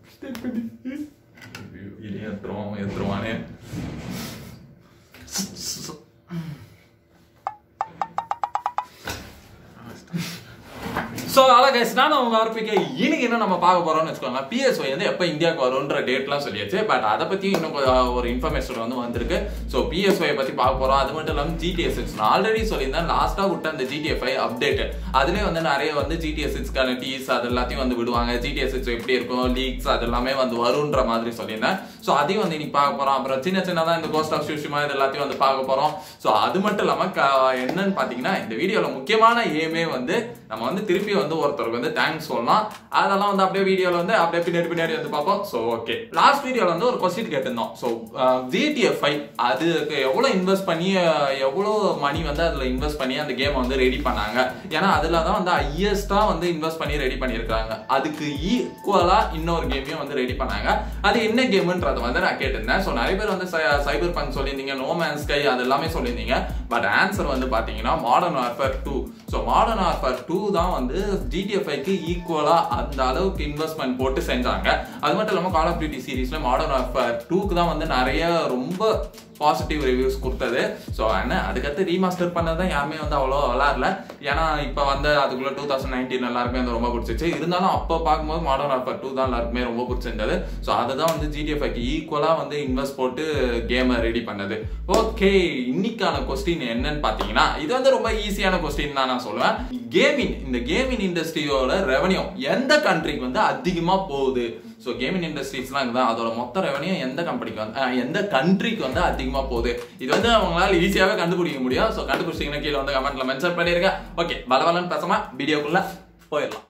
இனி எத்துருவான் எத்துருவானே ஸோ அதான் கைஸ் நான் உங்க ஆர்பிகே இன்னைக்கு என்ன நம்ம பார்க்க போறோம்னு வச்சுக்கோங்க பிஎஸ்ஒய் வந்து எப்போ இந்தியாவுக்கு வரும்ன்ற டேட்லாம் சொல்லியாச்சு பட் அதை பத்தி இன்னும் கொஞ்சம் ஒரு இன்ஃபர்மேஷன் வந்து வந்திருக்கு ஸோ பிஎஸ்ஒய் பத்தி பார்க்க போறோம் அது மட்டும் இல்லாமல் ஜிடிஎஸ் நான் ஆல்ரெடி சொல்லியிருந்தேன் லாஸ்டா விட்ட அந்த ஜிடிஎஃப்ஐ அப்டேட் அதுலேயே வந்து நிறைய வந்து ஜிடிஎஸ்க்கான டீஸ் அது எல்லாத்தையும் வந்து விடுவாங்க ஜிடிஎஸ் எப்படி இருக்கும் லீக்ஸ் அது எல்லாமே வந்து வரும்ன்ற மாதிரி சொல்லியிருந்தேன் ஸோ அதையும் வந்து இன்னைக்கு பார்க்க போறோம் அப்புறம் சின்ன சின்னதா இந்த கோஸ்ட் ஆஃப் சுஷிமா இது எல்லாத்தையும் வந்து பார்க்க போறோம் ஸோ அது மட்டும் இல்லாம க- என்னன்னு பாத்தீங்கன்னா இந்த வீடியோல முக்கியமான ஏமே வந்து நம்ம வந்து திருப்பி வந்து ஒருத்தருக்கு வந்து தேங்க்ஸ் சொல்லலாம் அதெல்லாம் வந்து அப்படியே வீடியோல வந்து அப்படியே பின்னாடி பின்னாடி வந்து பார்ப்போம் ஸோ ஓகே லாஸ்ட் வீடியோல வந்து ஒரு கொஸ்டின் கேட்டிருந்தோம் ஸோ ஜிடிஎஃப்ஐ அதுக்கு எவ்வளவு இன்வெஸ்ட் பண்ணி அஹ், எவ்வளவு மணி வந்து அதுல இன்வெஸ்ட் பண்ணி அந்த கேமை வந்து ரெடி பண்ணாங்க ஏன்னா அதுல தான் வந்து ஹையஸ்டா வந்து இன்வெஸ்ட் பண்ணி ரெடி பண்ணியிருக்காங்க அதுக்கு ஈக்குவலா இன்னொரு கேமையும் வந்து ரெடி பண்ணாங்க அது என்ன கேம்ன்றத வந்து நான் கேட்டிருந்தேன் ஸோ நிறைய பேர் வந்து சைபர் பங்க் சொல்லியிருந்தீங்க நோ மேன் ஸ்கை அது எல்லாமே சொல்லியிருந்தீங்க பட் ஆன்சர் வந்து பாத்தீங்கன்னா modern warfare two so modern warfare two தான் வந்து ஜிடிஎஃப்ஐக்கு ஈக்குவலா அந்த அளவுக்கு இன்வெஸ்ட்மெண்ட் போட்டு செஞ்சாங்க அது மட்டும் இல்லாமல் கால் ஆஃப் டியூட்டி சீரிஸ்ல மாடர்ன் வார்ஃபேர் டூக்கு தான் வந்து நிறைய ரொம்ப பாசிட்டிவ் ரிவ்யூஸ் கொடுத்தது ஸோ என்ன அதுக்கடுத்து ரீமாஸ்டர் பண்ணதான் யாருமே வந்து அவ்வளோ விளாட்ல ஏன்னா இப்போ வந்து அதுக்குள்ள டூ தௌசண்ட் நைன்டீன் எல்லாருமே வந்து ரொம்ப பிடிச்சிச்சு இருந்தாலும் அப்போ பார்க்கும்போது மாடர்ன் வார்ஃபேர் டூ தான் எல்லாருக்குமே ரொம்ப பிடிச்சிருந்தது ஸோ அதுதான் வந்து ஜிடிஎஃப்ஐக்கு ஈக்குவலாக வந்து இன்வெஸ்ட் போட்டு கேமை ரெடி பண்ணது ஓகே இன்னைக்கான கொஸ்டின் என்னன்னு பார்த்தீங்கன்னா இது வந்து ரொம்ப ஈஸியான கொஸ்டின் தான் நான் சொல்லுவேன் கேமிங் இந்த கேமிங் இண்டஸ்ட்ரியோட ரெவன்யூ எந்த கண்ட்ரிக்கு வந்து அதிகமாக போகுது ஸோ கேமிங் இண்டஸ்ட்ரீஸ்லாம் இதுதான் அதோட மொத்த ரெவன்யூ எந்த கம்பெனிக்கு வந்து அஹ், எந்த கண்ட்ரிக்கு வந்து அதிகமாக போகுது இது வந்து அவங்களால ஈஸியாகவே கண்டுபிடிக்க முடியும் ஸோ கண்டுபிடிச்சிங்கன்னா கீழே வந்து கமெண்ட்ல மென்ஷன் பண்ணிருங்க ஓகே பலவலன்னு பேசாம வீடியோக்குள்ள போயிடலாம்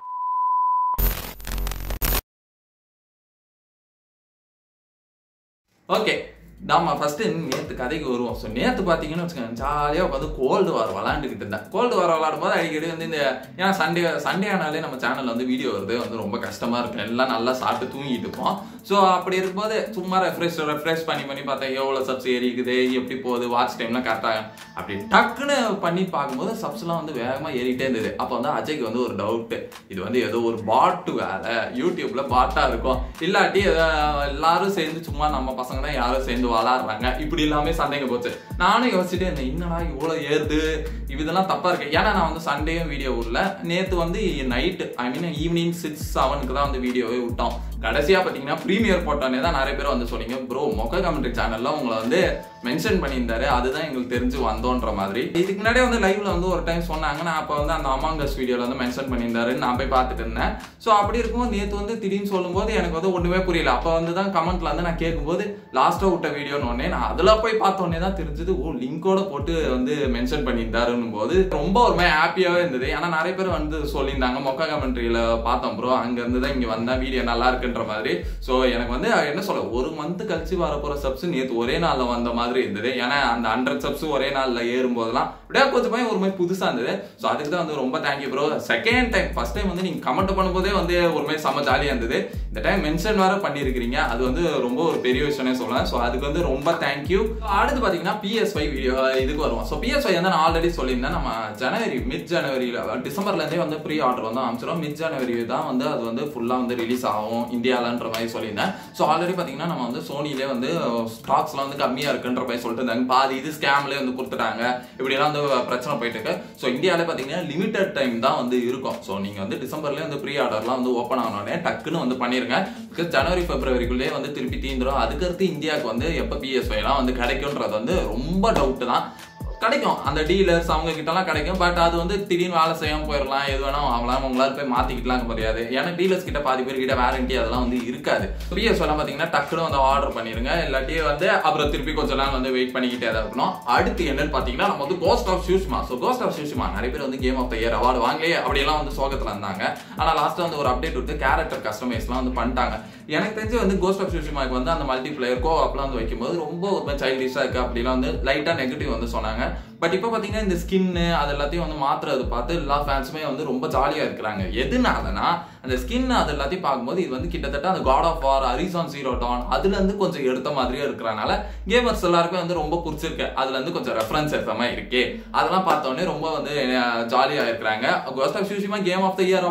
ஓகே நாம ஃபர்ஸ்ட் நேத்து கதைக்கு வருவோம் ஸோ நேத்து பார்த்தீங்கன்னு வச்சுக்கோங்க ஜாலியாக உட்காந்து கோல்டு வார் விளாண்டுக்கிட்டு இருந்தேன் கோல்டு வார் விளாடும் போது அடிக்கடி வந்து இந்த ஏன்னா சண்டே சண்டே ஆனாலே நம்ம சேனல்ல வந்து வீடியோ வருது வந்து ரொம்ப கஷ்டமா இருக்கும் எல்லாம் நல்லா சாப்பிட்டு தூங்கிட்டு இருப்போம் ஸோ அப்படி இருக்கும்போது சும்மா ரெஃப்ரெஷ் ரெஃப்ரெஷ் பண்ணி பண்ணி பார்த்தேன் எவ்வளோ சப்ஸ் ஏறிக்குது எப்படி போகுது வாட்ச் டைம்லாம் கரெக்டாக அப்படி டக்குன்னு பண்ணி பார்க்கும்போது சப்ஸ்லாம் வந்து வேகமாக ஏறிட்டே இருந்தது அப்போ வந்து அஜய்க்கு வந்து ஒரு டவுட்டு இது வந்து ஏதோ ஒரு பாட்டு வேலை யூடியூப்ல பாட்டா இருக்கும் இல்லாட்டி ஏதோ எல்லாரும் சேர்ந்து சும்மா நம்ம பசங்க தான் யாரும் சேர்ந்து விளாடுறாங்க இப்படி எல்லாமே சண்டைங்க போச்சு நானும் யோசிச்சுட்டே இருந்தேன் என்னடா இவ்வளோ ஏறுது இதெல்லாம் தப்பா இருக்கு ஏன்னா நான் வந்து சண்டேயும் வீடியோ விடல நேத்து வந்து night I mean evening six செவனுக்கு தான் வந்து வீடியோவே விட்டோம் கடைசியா பாத்தீங்கன்னா ப்ரீமியர் போட்டோன்னே தான் நிறைய பேர் வந்து சொன்னீங்க ப்ரோ மொக்க கமெண்ட்ரி சேனல்ல உங்களை வந்து மென்ஷன் பண்ணியிருந்தாரு அதுதான் எங்களுக்கு தெரிஞ்சு வந்தோன்ற மாதிரி இதுக்கு முன்னாடியே வந்து லைவ்ல வந்து ஒரு டைம் சொன்னாங்க நான் அப்போ வந்து அந்த அமாங்கஸ் வீடியோல வந்து மென்ஷன் பண்ணியிருந்தாருன்னு நான் போய் பார்த்துட்டு இருந்தேன் ஸோ அப்படி இருக்கும்போது நேற்று வந்து திடீர்னு சொல்லும்போது எனக்கு வந்து ஒண்ணுமே புரியல அப்போ வந்து தான் கமெண்ட்ல வந்து நான் கேட்கும்போது லாஸ்டா விட்ட வீடியோன்னு உடனே நான் அதில் போய் பார்த்த உடனே தான் தெரிஞ்சது ஓ லிங்கோட போட்டு வந்து மென்ஷன் பண்ணியிருந்தாருன்னும் போது ரொம்ப ஒரு மாதிரி ஹாப்பியாவே இருந்தது ஏன்னா நிறைய பேர் வந்து சொல்லியிருந்தாங்க மொக்க கமெண்ட்ரியில பார்த்தோம் ப்ரோ அங்க இருந்து தான் இங்க வந்தா வீடியோ நல்லா இருக்குன்ற மாதிரி ஸோ எனக்கு வந்து என்ன சொல்ல ஒரு மந்த் கழிச்சு வரப்போற சப்ஸ் நேற்று ஒரே நாள்ல வந்த மாதிரி இருந்தது ஏன்னா அந்த ஹண்ட்ரட் சப்ஸ் ஒரே நாள்ல ஏறும் போதெல்லாம் அப்படியே கொஞ்சம் ஒரு மாதிரி புதுசா இருந்தது ஸோ அதுக்கு தான் வந்து ரொம்ப thank you bro second time first time வந்து நீங்க கமெண்ட் பண்ணும்போதே வந்து ஒரு மாதிரி செம்ம ஜாலியா இருந்தது இந்த டைம் மென்ஷன் வேற பண்ணிருக்கிறீங்க அது வந்து ரொம்ப ஒரு பெரிய விஷயமே சொல்லலாம் ஸோ அதுக்கு வந்து ரொம்ப தேங்க்யூ அடுத்து பாத்தீங்கன்னா பிஎஸ்ஒய் வீடியோ இதுக்கு வருவோம் ஸோ பிஎஸ்ஒய் வந்து நான் ஆல்ரெடி சொல்லியிருந்தேன் நம்ம ஜனவரி மிட் ஜனவரியில டிசம்பர்ல இருந்தே வந்து ப்ரீ ஆர்டர் வந்து அமைச்சிடும் மிட் ஜனவரி தான் வந்து அது வந்து ஃபுல்லா வந்து ரிலீஸ் ஆகும் இந்தியாலன்ற மாதிரி சொல்லியிருந்தேன் ஸோ ஆல்ரெடி பாத்தீங்கன்னா நம்ம வந்து சோனிலே வந்து ஸ்டாக்ஸ்லாம் வந்து கம்மியா இருக்குன்ற மாதிரி சொல்லிட்டு இருந்தாங்க பாதி இது ஸ்கேம்லேயே வந்து கொடுத்துட்டாங்க இப்படிலாம் வந்து பிரச்சனை போயிட்டு இருக்கு ஸோ இந்தியாவில் பார்த்தீங்கன்னா லிமிடெட் டைம் தான் வந்து இருக்கும் ஸோ நீங்க வந்து டிசம்பர்லேயே வந்து ப்ரீ ஆர்டர்லாம் வந்து ஓப்பன் ஆனோடனே டக்குன்னு வந்து பண்ணிருங்க பிகாஸ் ஜனவரி பிப்ரவரிக்குள்ளேயே வந்து திருப்பி தீந்துரும் அதுக்கடுத்து இந்தியாவுக்கு வந்து எப்போ பிஎஸ்ஒய்லாம் வந்து கிடைக்கும்ன்றது வந்து ரொம்ப டவுட் தான் கிடைக்கும் அந்த டீலர்ஸ் அவங்க கிட்டலாம் கிடைக்கும் பட் அது வந்து திடீர்னு வேலை செய்யாம போயிடலாம் எது வேணா அவங்களாம் உங்களால போய் மாத்திக்கிட்டலாம் முடியாது ஏன்னா டீலர்ஸ் கிட்ட பாதி பேர் கிட்ட வாரண்டி அதெல்லாம் வந்து இருக்காது பிஎஸ் எல்லாம் பாத்தீங்கன்னா டக்குனு வந்து ஆர்டர் பண்ணிருங்க இல்லாட்டி வந்து அப்புறம் திருப்பி கொஞ்ச நாள் வந்து வெயிட் பண்ணிக்கிட்டே தான் இருக்கணும் அடுத்து என்னன்னு பாத்தீங்கன்னா நம்ம வந்து ghost of Tsushima so ghost of Tsushima நிறைய பேர் வந்து game of the year award வாங்கலையே அப்படியெல்லாம் வந்து சோகத்துல இருந்தாங்க ஆனா லாஸ்ட் வந்து ஒரு அப்டேட் விட்டு கேரக்டர் கஸ்டமைஸ்லாம் வந்து பண்ணிட்டாங்க எனக்கு தெரிஞ்சு வந்து கோஸ்ட் ஆஃப் சுஷ்மாக்கு வந்து அந்த மல்டி பிளேயர் கோ அப்பெல்லாம் வந்து வைக்கும்போது ரொம்ப ஒரு சைல்டிஷா இருக்கு அப்படிலாம் வந்து லைட்டா நெகட்டிவ் வந்து சொன்னாங்க பட் இப்போ பாத்தீங்கன்னா இந்த ஸ்கின்னு அது எல்லாத்தையும் வந்து மாத்துறது பார்த்து எல்லா ஃபேன்ஸுமே வந்து ரொம்ப ஜாலியா இருக்கிறாங்க எதுனாலனா அந்த ஸ்கின் அது எல்லாத்தையும் பார்க்கும்போது இது வந்து கிட்டத்தட்ட அந்த god of war horizon zero dawn அதுல இருந்து கொஞ்சம் எடுத்த மாதிரியே இருக்கிறனால கேமர்ஸ் எல்லாருக்கும் வந்து ரொம்ப பிடிச்சிருக்கு அதுல இருந்து கொஞ்சம் ரெஃபரன்ஸ் எடுத்தமா இருக்கே அதெல்லாம் பார்த்தோன்னே ரொம்ப வந்து ஜாலியா இருக்கிறாங்க ghost of Tsushima game of the year award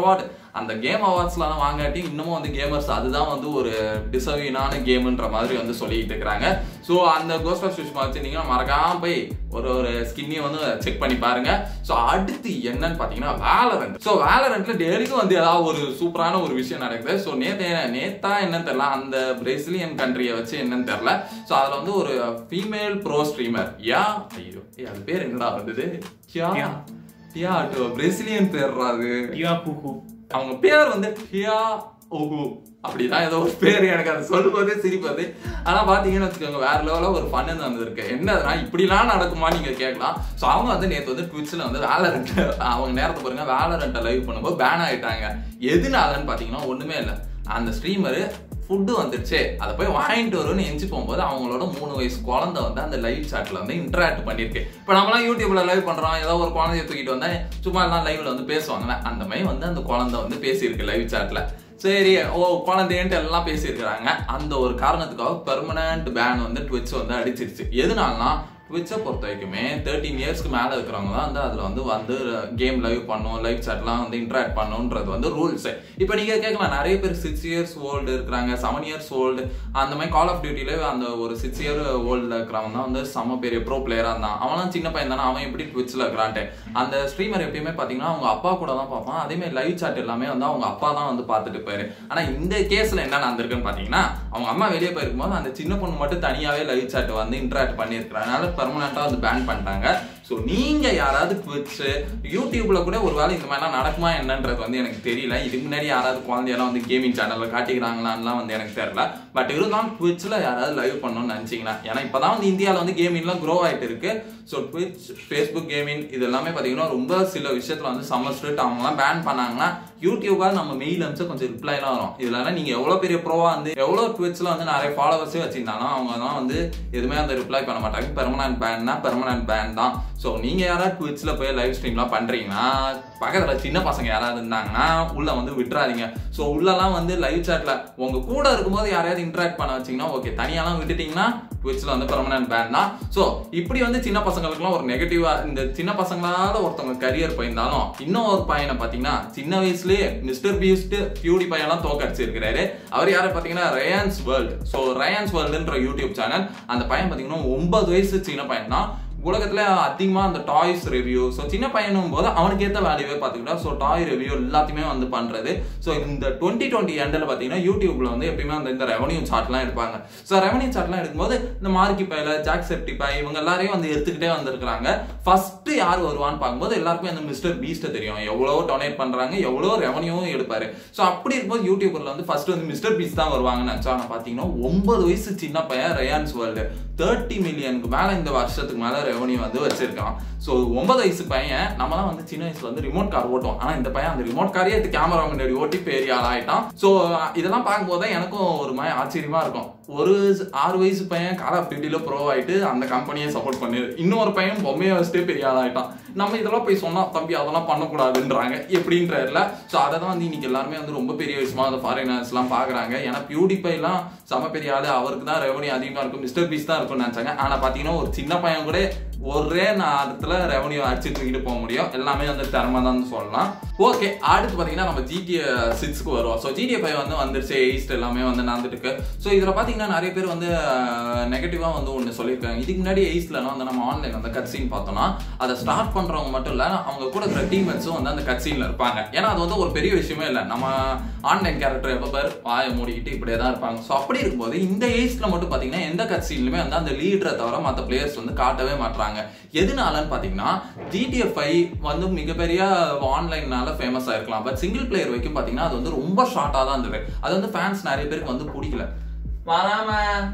அந்த கேம் அவார்ட்ஸ்லாம் வாங்காட்டி இன்னமும் வந்து கேமர்ஸ் அதுதான் வந்து ஒரு டிசர்வினான கேம்ன்ற மாதிரி வந்து சொல்லிட்டு இருக்கிறாங்க ஸோ அந்த கோஸ்ட் சுஷ்மா வச்சிருந்தீங்கன்னா மறக்காம போய் ஒரு ஒரு ஸ்கின்னையும் வந்து செக் பண்ணி பாருங்க ஸோ அடுத்து என்னன்னு பார்த்தீங்கன்னா வேலரண்ட் ஸோ வேலரண்ட்ல டெய்லிக்கும் வந்து ஏதாவது ஒரு சூப்பரான ஒரு விஷயம் நடக்குது ஸோ நேத்து நேத்தா என்னன்னு தெரியல அந்த பிரேசிலியன் கண்ட்ரியை வச்சு என்னன்னு தெரியல ஸோ அதில் வந்து ஒரு ஃபீமேல் ப்ரோ ஸ்ட்ரீமர் யா ஐயோ ஏய், அது பேர் என்னடா வந்தது கியா கியா. டியா பிரேசிலியன் பேர்ரா அது டியா பூஹு அவங்க பேர் வந்து டியா ஓஹோ அப்படிதான் ஏதோ ஒரு பேர் எனக்கு அது சொல்லும்போதே சிரிப்பது ஆனா பாத்தீங்கன்னு வச்சுக்கோங்க வேற லெவலில் ஒரு ஃபன்னு வந்திருக்கு என்னதுன்னா இப்படிலாம் நடக்குமா நீங்க கேட்கலாம் ஸோ அவங்க வந்து நேற்று வந்து ட்விட்ச்ல வந்து வேலரண்ட் அவங்க நேரத்தை பாருங்க வேலரண்ட்டை லைவ் பண்ணும்போது பேன் ஆயிட்டாங்க எதுனாலன்னு பாத்தீங்கன்னா ஒண்ணுமே இல்லை அந்த ஸ்ட்ரீமரு ஃபுட்டு வந்துருச்சு அதை போய் வாங்கிட்டு வரும்னு எஞ்சி போகும்போது அவங்களோட மூணு வயசு குழந்தை வந்து அந்த லைவ் சாட்ல வந்து இன்டராக்ட் பண்ணிருக்கு இப்போ நம்மளாம் யூடியூப்ல லைவ் பண்றோம் ஏதோ ஒரு குழந்தைய தூக்கிட்டு வந்தா சும்மா எல்லாம் லைவ்ல வந்து பேசுவாங்கல்ல அந்த மாதிரி வந்து அந்த குழந்தை வந்து பேசியிருக்கு லைவ் சாட்ல சரி ஓ குழந்தைன்ட்டு எல்லாம் பேசியிருக்கிறாங்க அந்த ஒரு காரணத்துக்காக பெர்மனன்ட் பேன் வந்து ட்விட்ச் வந்து அடிச்சிருச்சு எதனாலனா ட்விட்சை பொறுத்த வரைக்குமே தேர்ட்டீன் இயர்ஸ்க்கு மேலே இருக்கிறவங்க தான் வந்து அதில் வந்து வந்து கேம் லைவ் பண்ணும் லைவ் சாட்லாம் வந்து இன்ட்ராக்ட் பண்ணுன்றது வந்து ரூல்ஸ் இப்போ நீங்கள் கேட்கலாம் நிறைய பேர் சிக்ஸ் இயர்ஸ் ஓல்டு இருக்கிறாங்க செவன் இயர்ஸ் ஓல்டு அந்த மாதிரி கால் ஆஃப் டியூட்டில அந்த ஒரு சிக்ஸ் இயர் ஓல்டில் இருக்கிறவங்க தான் வந்து செம்ம பெரிய ப்ரோ பிளேயராக இருந்தான் அவன்லாம் சின்ன பையன் தானே அவன் எப்படி ட்விட்சில் இருக்கிறான்ட்டு அந்த ஸ்ட்ரீமர் எப்பயுமே பார்த்தீங்கன்னா அவங்க அப்பா கூட தான் பார்ப்பான் அதேமாதிரி லைவ் சாட் எல்லாமே வந்து அவங்க அப்பா தான் வந்து பார்த்துட்டு போயிரு ஆனால் இந்த கேஸில் என்ன நடந்திருக்குன்னு பார்த்தீங்கன்னா அவங்க அம்மா வெளியே போயிருக்கும்போது அந்த சின்ன பொண்ணு மட்டும் தனியாகவே லைவ் சாட் வந்து இன்ட்ராக்ட் பண்ணியிருக்கிறனால பெர்மனண்டா வந்து பேன் பண்ணிட்டாங்க ஸோ நீங்க யாராவது ட்விட்ச் யூடியூப்ல கூட ஒரு வேளை இந்த மாதிரிலாம் நடக்குமா என்னன்றது வந்து எனக்கு தெரியல இதுக்கு முன்னாடி யாராவது குழந்தையெல்லாம் வந்து கேமிங் சேனல்ல காட்டிக்கிறாங்களான்லாம் வந்து எனக்கு தெரியல பட் இருந்தாலும் ட்விட்ச்ல யாராவது லைவ் பண்ணணும்னு நினைச்சீங்கன்னா ஏன்னா இப்பதான் வந்து இந்தியாவில் வந்து கேமிங்லாம் க்ரோ ஆயிட்டு இருக்கு ஸோ ட்விட்ச் ஃபேஸ்புக் கேமிங் இது எல்லாமே பார்த்தீங்கன்னா ரொம்ப சில விஷயத்துல வந்து சம்மர் ஸ்ட்ரிட் அவங்கலாம் பேன் பண்ணாங்கன்னா யூடியூபால் நம்ம மெயில் அனுப்பிச்சு கொஞ்சம் ரிப்ளைலாம் வரும் இதெல்லாம் நீங்க எவ்வளவு பெரிய ப்ரோவா வந்து எவ்வளவு ட்விட்ச்ல வந்து நிறைய ஃபாலோவர்ஸே வச்சிருந்தாலும் அவங்க தான் வந்து எதுவுமே அந்த ரிப்ளை பண்ண மாட்டாங்க பெர்மனன்ட் பேன்னா பெர்மனன்ட் பேன் தான் ஸோ நீங்க யாராவது ட்விட்ச்ல போய் லைவ் ஸ்ட்ரீம்லாம் பண்றீங்கன்னா பக்கத்துல சின்ன பசங்க யாராவது இருந்தாங்கன்னா உள்ள வந்து விட்டுறாதீங்க ஸோ உள்ளலாம் வந்து லைவ் சாட்ல உங்க கூட இருக்கும்போது யாரையாவது இன்டராக்ட் பண்ண வச்சீங்கன்னா ஓகே தனியாலாம் விட்டுட்டீங்கன்னா ட்விட்ச்ல வந்து பெர்மனன்ட் பேன் தான் ஸோ இப்படி வந்து சின்ன பசங்களுக்குலாம் ஒரு நெகட்டிவா இந்த சின்ன பசங்களால ஒருத்தவங்க கரியர் போயிருந்தாலும் இன்னும் ஒரு பையனை பார்த்தீங்கன்னா சின்ன வயசுலயே மிஸ்டர் பீஸ்ட் பியூடி பையன்லாம் தோக்கடிச்சிருக்கிறாரு அவர் யாரை பார்த்தீங்கன்னா ரயான்ஸ் வேர்ல்டு ஸோ ரயான்ஸ் வேர்ல்டுன்ற யூடியூப் சேனல் அந்த பையன் பார்த்தீங்கன்னா ஒன்பது வயசு சின்ன பையன் தான் உலகத்துல அதிகமா அந்த டாய்ஸ் ரிவ்யூ ஸோ சின்ன பையனும் போது அவனுக்கு ஏற்ற வேல்யூவே பார்த்துக்கிட்டா ஸோ டாய் ரிவ்யூ எல்லாத்தையுமே வந்து பண்றது ஸோ இந்த டுவெண்ட்டி டுவெண்ட்டி எண்டில் பார்த்தீங்கன்னா யூடியூப்ல வந்து எப்பயுமே அந்த இந்த ரெவன்யூ சார்ட்லாம் எடுப்பாங்க ஸோ ரெவன்யூ சார்ட்லாம் எடுக்கும்போது இந்த மார்க்கி பையில ஜாக் செப்டி பை இவங்க எல்லாரையும் வந்து எடுத்துக்கிட்டே வந்திருக்கிறாங்க ஃபர்ஸ்ட் யார் வருவான்னு பார்க்கும்போது எல்லாருக்கும் இந்த மிஸ்டர் பீஸ்ட்டை தெரியும் எவ்வளோ டொனேட் பண்றாங்க எவ்வளோ ரெவன்யூவும் எடுப்பாரு ஸோ அப்படி இருக்கும்போது யூடியூபர்ல வந்து ஃபர்ஸ்ட் வந்து மிஸ்டர் பீஸ் தான் வருவாங்கன்னு நினச்சா ஆனால் பார்த்தீங்கன்னா ஒன்பது வயசு சின்ன பையன் ரயான்ஸ் வேர்ல்டு தேர்ட்டி மில்லியனுக்கு மேல இந்த வருஷத்துக்கு மேல ரெவன்யூ வந்து வச்சிருக்கான் ஸோ ஒன்பது வயசு பையன் நம்மலாம் வந்து சின்ன வயசுல வந்து ரிமோட் கார் ஓட்டுவோம் ஆனா இந்த பையன் அந்த ரிமோட் காரையே எடுத்து கேமரா முன்னாடி ஓட்டி பெரிய ஆள் ஆயிட்டான் ஸோ இதெல்லாம் பார்க்கும்போது தான் எனக்கும் ஒரு மாதிரி ஆச்சரியமா இருக்கும் ஒரு ஆறு வயசு பையன் கால் ஆஃப் டியூட்டில ப்ரோ ஆயிட்டு அந்த கம்பெனியை சப்போர்ட் பண்ணி இன்னொரு பையன் பொம்மையை வச்சுட்டு பெரிய ஆள் ஆயிட்டான் நம்ம இதெல்லாம் போய் சொன்னா தம்பி அதெல்லாம் பண்ணக்கூடாதுன்றாங்க எப்படின்றதுல ஸோ அதை தான் வந்து இன்னைக்கு எல்லாருமே வந்து ரொம்ப பெரிய விஷயமா அந்த ஃபாரினர்ஸ் எல்லாம் பாக்குறாங்க ஏன்னா பியூடிஃபை எல்லாம் செம பெரிய ஆளு அவருக்கு தான் ரெவன்யூ அதிகமா இருக்கும் மிஸ்டர் பீஸ் தான் இருக்கும்னு நினைச்சாங்க ஆனா பாத்தீங்கன்னா ஒரு சின்ன பையன் கூட ஒரே நேரத்துல ரெவன்யூ அடிச்சு தூக்கிட்டு போக முடியும் எல்லாமே வந்து திறமை தான் சொல்லலாம் ஓகே அடுத்து பாத்தீங்கன்னா நம்ம ஜிடிஏ சிக்ஸ்க்கு வருவோம் ஸோ ஜிடிஏ ஃபைவ் வந்து வந்துருச்சு எயிஸ்ட் எல்லாமே வந்து நடந்துட்டு இருக்கு ஸோ இதுல பாத்தீங்கன்னா நிறைய பேர் வந்து நெகட்டிவா வந்து ஒன்று சொல்லியிருக்காங்க இதுக்கு முன்னாடி எயிஸ்ட்லாம் வந்து நம்ம ஆன்லைன் அந்த கட்சீன் பார்த்தோம்னா அதை ஸ்டார்ட் பண்றவங்க மட்டும் இல்ல அவங்க கூட இருக்கிற டீம்மேட்ஸும் வந்து அந்த கட்சீன்ல இருப்பாங்க ஏன்னா அது வந்து ஒரு பெரிய விஷயமே இல்லை நம்ம ஆன்லைன் கேரக்டர் எப்போ பேர் வாயை மூடிக்கிட்டு இப்படியே தான் இருப்பாங்க ஸோ அப்படி இருக்கும்போது இந்த ஏஜ்ல மட்டும் பாத்தீங்கன்னா எந்த கட்சீன்லுமே வந்து அந்த லீடரை தவிர மற்ற பிளேயர்ஸ் வந்து காட்டவே மாட்டாங்க எதனாலன்னு பாத்தீங்கன்னா ஜிடிஎஃப் வந்து மிகப்பெரிய ஆன்லைன்னால ஃபேமஸ் ஆயிருக்கலாம் பட் சிங்கிள் பிளேயர் வரைக்கும் பாத்தீங்கன்னா அது வந்து ரொம்ப ஷார்ட்டா தான் இருந்தது அது வந்து ஃபேன்ஸ் நிறைய பேருக்கு வந்து பிடிக்கல வராம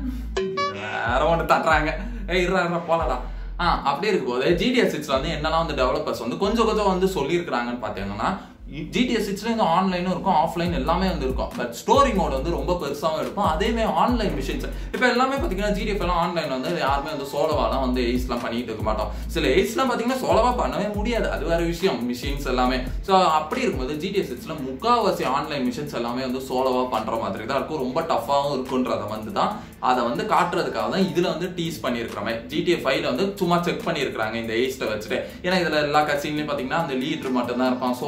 வேற ஒன்று தட்டுறாங்க ஏய் இருடா இருடா போலடா ஆ அப்படி இருக்கும்போது ஜிடிஎஸ் சிக்ஸ்ல வந்து என்னெல்லாம் வந்து டெவலப்பர்ஸ் வந்து கொஞ்சம் கொஞ்சம் வந்து சொல்லியிருக்கிறாங்கன்னு பார்த்தீங்கன்னா ஜிடிஎஸ் சிக்ஸ்ல இந்த ஆன்லைனும் இருக்கும் ஆஃப்லைன் எல்லாமே வந்து இருக்கும் பட் ஸ்டோரி மோட் வந்து ரொம்ப பெருசாகவும் இருக்கும் அதேமே ஆன்லைன் மிஷின்ஸ் இப்போ எல்லாமே பார்த்தீங்கன்னா ஜிடிஎஃப் எல்லாம் ஆன்லைன் வந்து யாருமே வந்து சோலவாலாம் வந்து எய்ஸ்லாம் பண்ணிட்டு இருக்க மாட்டோம் சில எய்ஸ்லாம் பார்த்தீங்கன்னா சோலவா பண்ணவே முடியாது அது வேற விஷயம் மிஷின்ஸ் எல்லாமே ஸோ அப்படி இருக்கும்போது ஜிடிஎஸ் சிக்ஸ்ல முக்காவாசி ஆன்லைன் மிஷின்ஸ் எல்லாமே வந்து சோலவா பண்ற மாதிரி தான் இருக்கும் ரொம்ப டஃபாகவும் இருக்குன்றத வந்து தான் அதை வந்து காட்டுறதுக்காக தான் இதுல வந்து டீஸ் பண்ணியிருக்கிற மாதிரி ஜிடிஎஃப் ஃபைவ்ல வந்து சும்மா செக் பண்ணியிருக்கிறாங்க இந்த எய்ஸ்ட்டை வச்சுட்டு ஏன்னா இதுல எல்லா கட்சியிலையும் பார்த்தீங்கன்னா அந்த லீடர் மட்டும் தான் இருப்பான் சோலோவாவே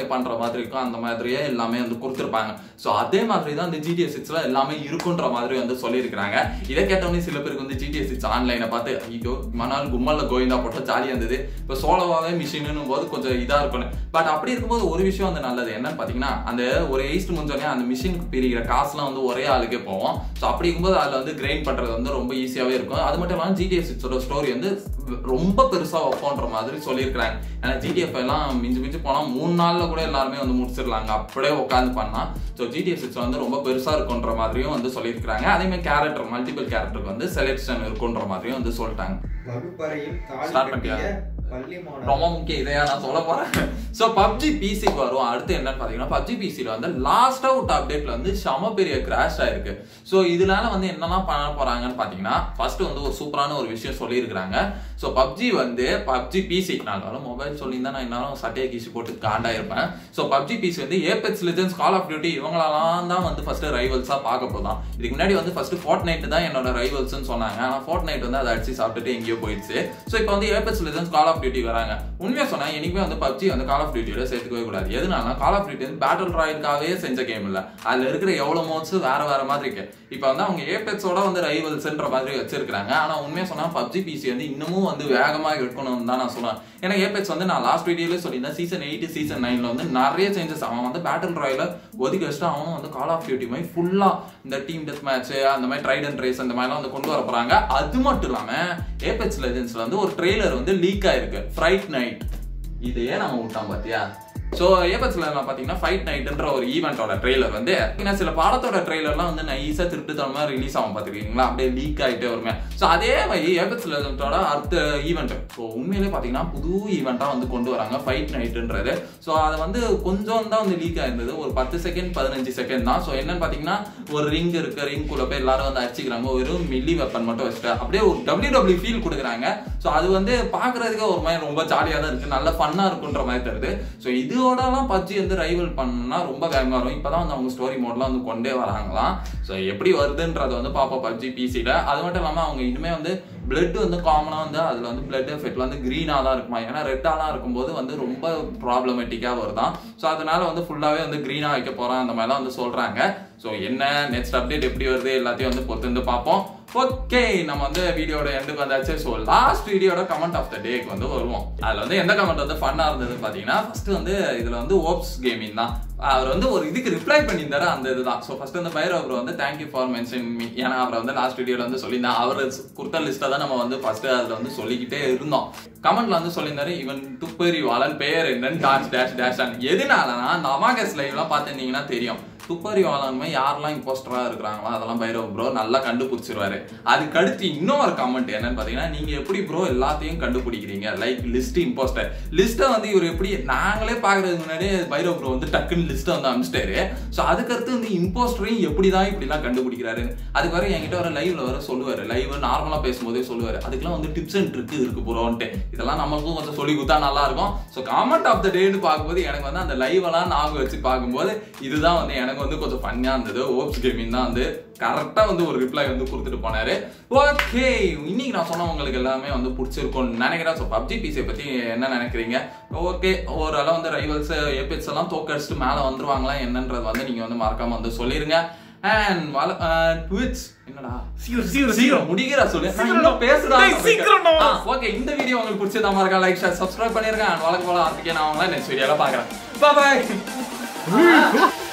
பண்ற மாதிரி இருக்கும் அந்த மாதிரியே எல்லாமே வந்து கொடுத்துருப்பாங்க ஸோ அதே மாதிரி தான் இந்த ஜிடிஎஸ் சிக்ஸ்ல எல்லாமே இருக்குன்ற மாதிரி வந்து சொல்லியிருக்காங்க இதை கேட்டவொடனே சில பேருக்கு வந்து ஜிடிஎஸ் சிக்ஸ் ஆன்லைனை பார்த்து ஐயோ மனால் கும்மல்ல கோவிந்தா போட்டா ஜாலியா இருந்தது இப்போ சோலோவாவே மிஷினும் போது கொஞ்சம் இதா இருக்கணும் பட் அப்படி இருக்கும்போது ஒரு விஷயம் வந்து நல்லது என்னன்னு பாத்தீங்கன்னா அந்த ஒரு எயிஸ்ட் முடிஞ்சோடனே அந்த மிஷினுக்கு பிரிக்கிற காசுலாம் வந்து ஒரே ஆளுக்கே போவோம் ஸோ அப்படி இருக்கும்போது அதில் வந்து கிரைண்ட் பண்றது வந்து ரொம்ப ஈஸியாவே இருக்கும் அது மட்டும் இல்லாமல் ஜிடிஎஸ் சிக்ஸோட ஸ்டோரி வந்து ரொம்ப பெருசா வைப்போன்ற மாதிரி சொல்லியிருக்கிறாங்க ஏன்னா ஜிடிஎஃப் எல்லாம் மிஞ்சி மிஞ்சி போனா மூணு நாள்ல கூட எல்லாருமே வந்து முடிச்சிடலாங்க அப்படியே உட்காந்து பண்ணா ஸோ ஜிடிஎஃப் சிக்ஸ் வந்து ரொம்ப பெருசா இருக்குன்ற மாதிரியும் வந்து சொல்லியிருக்காங்க அதே மாதிரி கேரக்டர் மல்டிபிள் கேரக்டருக்கு வந்து செலெக்ஷன் இருக்குன்ற மாதிரியும் வந்து சொல்லிட்டாங்க வகுப்பறையில் தாலி Start பண்ணிட்டியா? கட்டிய பள்ளி மாணவர் ரொம்ப முக்கியம் இதையா நான் சொல்ல போறேன் ஸோ பப்ஜி பிசிக்கு வரும் அடுத்து என்னன்னு பாத்தீங்கன்னா பப்ஜி பிசில வந்து லாஸ்ட் அவுட் அப்டேட்ல வந்து செம பெரிய கிராஷ் ஆயிருக்கு ஸோ இதனால வந்து என்னெல்லாம் பண்ண போறாங்கன்னு பாத்தீங்கன்னா ஃபர்ஸ்ட் வந்து ஒரு சூப்பரான ஒரு விஷயம் சொல்லியிருக்கிறாங்க ஸோ பப்ஜி வந்து பப்ஜி பிசி நான் மொபைல் சொல்லியிருந்தா நான் என்னாலும் சட்டையை கீசி போட்டு காண்டா இருப்பேன் ஸோ பப்ஜி பிசி வந்து apex legends call of duty இவங்களெல்லாம் தான் வந்து ஃபர்ஸ்ட் ரைவல்ஸா பார்க்க போதான் இதுக்கு முன்னாடி வந்து ஃபர்ஸ்ட் ஃபோர்ட் நைட் தான் என்னோட ரைவல்ஸ்னு சொன்னாங்க ஆனால் ஃபோர்ட் நைட் வந்து அதை அடிச்சு சாப்பிட்டுட்டு எங்கேயோ போயிடுச்சு ஸோ இப்போ வந்து apex legends call of duty வராங்க உண்மையா சொன்னா என்னைக்குமே வந்து பப்ஜி வந்து கால் ஆஃப் டியூட்டியோட சேர்த்துக்கவே கூடாது எதனால கால் ஆஃப் டியூட்டி வந்து பேட்டில் ராயலுக்காகவே செஞ்ச கேம் இல்ல அதுல இருக்கிற எவ்வளவு மோட்ஸ் வேற வேற மாதிரி இருக்கு இப்போ வந்து அவங்க ஏபெக்ஸோட வந்து ரைவல்ஸ்ன்ற மாதிரி வச்சிருக்காங்க ஆனா உண்மையா சொன்னா பப்ஜி பிசி வந்து இன்னமும் வந்து வேகமா இருக்கணும்னு தான் நான் சொல்றேன் ஏன்னா ஏபெக்ஸ் வந்து நான் லாஸ்ட் வீடியோல சொல்லியிருந்தேன் சீசன் எயிட் சீசன் நைன்ல வந்து நிறைய சேஞ்சஸ் அவன் வந்து பேட்டில் ராயல ஒதுக்கி வச்சுட்டு அவனும் வந்து கால் ஆஃப் டியூட்டி மாதிரி ஃபுல்லா இந்த டீம் டெத் மேட்ச் அந்த மாதிரி ட்ரைட் அண்ட் ரேஸ் அந்த மாதிரிலாம் வந்து கொண்டு வர போறாங்க அது மட்டும் இல்லாம ஏபெக்ஸ் லெஜன்ஸ்ல வந்து ஒரு ட்ரெய்லர் வந்து லீக் ஆயிருக்கு ஃப்ரைட் நைட் இதையே நம்ம விட்டான் பாத்தியா ஸோ ஏபெக்ஸ்ல பாத்தீங்கன்னா ஃபைட் நைட்ன்ற ஒரு ஈவெண்ட்டோட ட்ரெய்லர் வந்து ஏன்னா சில பாடத்தோட ட்ரெய்லர்லாம் வந்து நைஸா திருட்டுத்தனமா ரிலீஸ் ஆகும் பாத்துருக்கீங்களா அப்படியே லீக் ஆயிட்டே வருமே ஸோ அதே மாதிரி ஏபெக்ஸ் லெஜண்டோட அடுத்த ஈவெண்ட் ஸோ உண்மையிலே பாத்தீங்கன்னா புது ஈவெண்ட்டா வந்து கொண்டு வராங்க ஃபைட் நைட்ன்றது ஸோ அது வந்து கொஞ்சம் தான் வந்து லீக் ஆயிருந்தது ஒரு பத்து செகண்ட் பதினஞ்சு செகண்ட் தான் ஸோ என்னன்னு பாத்தீங்கன்னா ஒரு ரிங் இருக்கு ரிங் குள்ள போய் எல்லாரும் வந்து அடிச்சுக்கிறாங்க ஒரு மில்லி வெப்பன் மட்டும் வச்சுட்டு அப்படியே ஒரு டபிள்யூ டபிள்யூ ஃபீல் கொடுக்குறாங்க ஸோ அது வந்து பாக்குறதுக்கு ஒரு மாதிரி ரொம்ப ஜாலியாக தான் இருக்கு நல்ல ஃபன்னா இருக்குன்ற மாதிரி தருது ஸோ இதோடலாம் பப்ஜி வந்து ரைவல் பண்ணா ரொம்ப வேகமாக வரும் இப்போதான் வந்து அவங்க ஸ்டோரி மோட்லாம் வந்து கொண்டே வராங்களாம் ஸோ எப்படி வருதுன்றத வந்து பார்ப்போம் பப்ஜி பிசியில் அது மட்டும் இல்லாமல் அவங்க இனிமே வந்து பிளட் வந்து காமனாக வந்து அதில் வந்து பிளட் எஃபெக்ட்ல வந்து க்ரீனாக தான் இருக்குமா ஏன்னா ரெட்டாலாம் இருக்கும்போது வந்து ரொம்ப ப்ராப்ளமேட்டிக்காக வருதான் ஸோ அதனால வந்து ஃபுல்லாகவே வந்து க்ரீனாக வைக்க போகிறோம் அந்த மாதிரிலாம் வந்து சொல்கிறாங்க ஸோ என்ன நெக்ஸ்ட் அப்டேட் எப்படி வருது எல்லாத்தையும் வந்து பொறுத்து வந்து பார்ப்போம் ஓகே நம்ம வந்து வீடியோட எண்டுக்கு வந்தாச்சு ஸோ லாஸ்ட் வீடியோட கமெண்ட் ஆஃப் த டேக்கு வந்து வருவோம் அதில் வந்து எந்த கமெண்ட் வந்து ஃபன்னாக இருந்ததுன்னு பார்த்தீங்கன்னா ஃபர்ஸ்ட் வந்து இதில் வந்து ஓப்ஸ் கேமிங் தான் அவர் வந்து ஒரு இதுக்கு ரிப்ளை பண்ணியிருந்தாரு அந்த இதுதான் ஸோ ஃபர்ஸ்ட் வந்து பைரவ் அவர் வந்து தேங்க்யூ ஃபார் மென்ஷன் மீ ஏன்னா அவரை வந்து லாஸ்ட் வீடியோல வந்து சொல்லியிருந்தேன் அவர் கொடுத்த லிஸ்ட்டை தான் நம்ம வந்து ஃபர்ஸ்ட் அதில் வந்து சொல்லிக்கிட்டே இருந்தோம் கமெண்ட்ல வந்து சொல்லியிருந்தாரு இவன் துப்பறி வாழன் பெயர் என்னன்னு டாஷ் டேஷ் டேஷ் எதனாலனா அந்த அமாகஸ் லைவ்லாம் பார்த்துருந்தீங்கன்னா தெரியும் துப்பறி வாழன்மை யாரெல்லாம் இம்போஸ்டரா இருக்கிறாங்களோ அதெல்லாம் பைரவ் ப்ரோ நல்லா கண்டுபிடிச்சிருவாரு அதுக்கு அடுத்து இன்னொரு கமெண்ட் என்னன்னு பாத்தீங்கன்னா நீங்க எப்படி ப்ரோ எல்லாத்தையும் கண்டுபிடிக்கிறீங்க லைக் லிஸ்ட் இம்போஸ்டர் லிஸ்ட்டை வந்து இவர் எப்படி நாங்களே பாக்குறதுக்கு முன்னாடியே பைரவ் ப்ரோ வந்து டக்குன்னு லிஸ்ட்டை வந்து அனுப்பிச்சிட்டாரு ஸோ அதுக்கடுத்து வந்து இம்போஸ்டரையும் எப்படி தான் இப்படிலாம் கண்டுபிடிக்கிறாரு அதுக்கு வர என்கிட்ட வர லைவ்ல வர சொல்லுவாரு லைவ் நார்மலா பேசும்போதே சொல்லுவாரு அதுக்கெல்லாம் வந்து டிப்ஸ் அண்ட் ட்ரிக் இருக்கு ப்ரோன்ட்டு இதெல்லாம் நமக்கும் கொஞ்சம் சொல்லி கொடுத்தா நல்லா இருக்கும் ஸோ காமெண்ட் ஆஃப் த டேன்னு பார்க்கும்போது எனக்கு வந்து அந்த லைவ் எல்லாம் ஞாபகம் வச்சு பார்க்கும்போது இதுதான் வந்து எனக்கு வந்து கொஞ்சம் ஃபன்னியா இருந்தது ஓப்ஸ் கேமிங் தான் வந்து கரெக்டா வந்து ஒரு ரிப்ளை வந்து கொடுத்துட்டு போனாரு ஓகே இன்னைக்கு நான் சொன்ன உங்களுக்கு எல்லாமே வந்து பிடிச்சிருக்கும்னு நினைக்கிறேன் ஸோ பப்ஜி பிசியை பத்தி என்ன நினைக்கிறீங்க ஓகே ஓரளவு வந்து ரைவல்ஸ் ஏபிஎஸ் எல்லாம் தோக்கடிச்சுட்டு மேல வந்துருவாங்களா என்னன்றது வந்து நீங்க வந்து மறக்காம வந்து சொல்லிருங்க அண்ட் வல ட்விட்ச் என்னடா சீக்கிரம் சீக்கிரம் சீக்கிரம் முடிக்கிறா சொல்லு நான் சீக்கிரம் இன்னும் பேசுறா டேய், சீக்கிரம் டா. ஓகே இந்த வீடியோ உங்களுக்கு பிடிச்சதா மறக்கா லைக் ஷேர் சப்ஸ்கிரைப் பண்ணிருங்க அண்ட் வழக்கம் போல அதுக்கே நான் உங்களை நெக்ஸ்ட் வீடியோல பாக்குறேன் பாய்